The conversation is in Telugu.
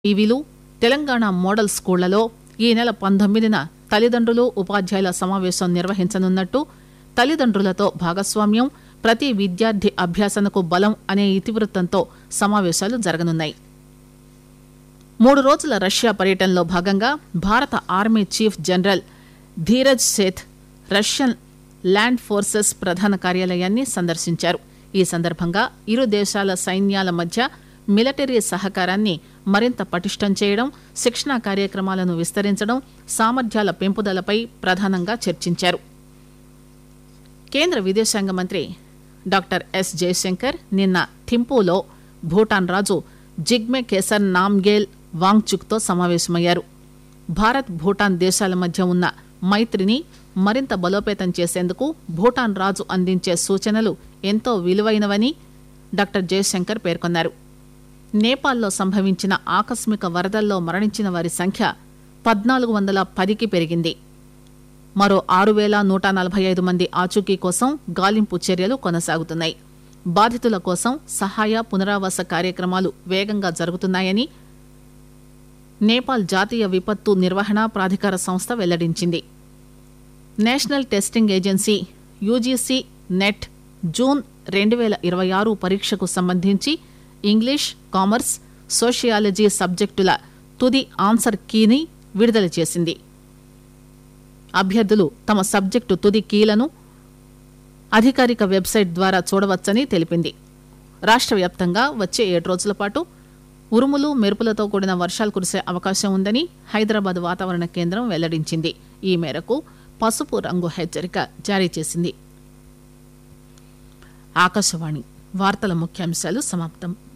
ఈవీలు తెలంగాణ మోడల్ స్కూళ్లలో ఈ నెల పంతొమ్మిదిన తల్లిదండ్రులు ఉపాధ్యాయుల సమావేశం నిర్వహించనున్నట్టు తల్లిదండ్రులతో భాగస్వామ్యం ప్రతి విద్యార్థి అభ్యాసనకు బలం అనే ఇతివృత్తంతో సమావేశాలు జరగనున్నాయి మూడు రోజుల రష్యా పర్యటనలో భాగంగా భారత army chief general Dheeraj Seth Russian land forces ప్రధాన కార్యాలయాన్ని సందర్శించారు ఈ సందర్భంగా ఇరు దేశాల సైన్యాల మధ్య మిలిటరీ సహకారాన్ని మరింత పటిష్టం చేయడం శిక్షణా కార్యక్రమాలను విస్తరించడం సామర్థ్యాల పెంపుదలపై ప్రధానంగా చర్చించారు కేంద్ర విదేశాంగ మంత్రి డాక్టర్ ఎస్ జయశంకర్ నిన్న థింపూలో భూటాన్ రాజు జిగ్మె కేసర్ నామ్గేల్ వాంగ్చుక్తో సమావేశమయ్యారు భారత్ భూటాన్ దేశాల మధ్య ఉన్న మైత్రిని మరింత బలోపేతం చేసేందుకు భూటాన్ రాజు అందించే సూచనలు ఎంతో విలువైనవని డాక్టర్ జయశంకర్ పేర్కొన్నారు నేపాల్లో సంభవించిన ఆకస్మిక వరదల్లో మరణించిన వారి సంఖ్య పద్నాలుగు వందల పదికి పెరిగింది మరో ఆరు వేల నూట నలభై ఐదు మంది ఆచూకీ కోసం గాలింపు చర్యలు కొనసాగుతున్నాయి బాధితుల కోసం సహాయ పునరావాస కార్యక్రమాలు వేగంగా జరుగుతున్నాయని నేపాల్ జాతీయ విపత్తు నిర్వహణ ప్రాధికార సంస్థ వెల్లడించింది national testing agency UGC NET June రెండు వేల ఇరవై ఆరు పరీక్షకు సంబంధించి ఇంగ్లీష్ కామర్స్ సోషియాలజీ సబ్జెక్టుల తుది ఆన్సర్ కీని విడుదల చేసింది అభ్యర్థులు తమ సబ్జెక్టు తుది కీలను అధికారిక వెబ్సైట్ ద్వారా చూడవచ్చని తెలిపింది రాష్ట్ర వ్యాప్తంగా వచ్చే ఏడు రోజుల పాటు ఉరుములు మెరుపులతో కూడిన వర్షాలు కురిసే అవకాశం ఉందని హైదరాబాద్ వాతావరణ కేంద్రం వెల్లడించింది ఈ మేరకు పసుపు రంగు హెచ్చరిక జారీ చేసింది ఆకాశవాణి వార్తల ముఖ్యాంశాలు సమాప్తం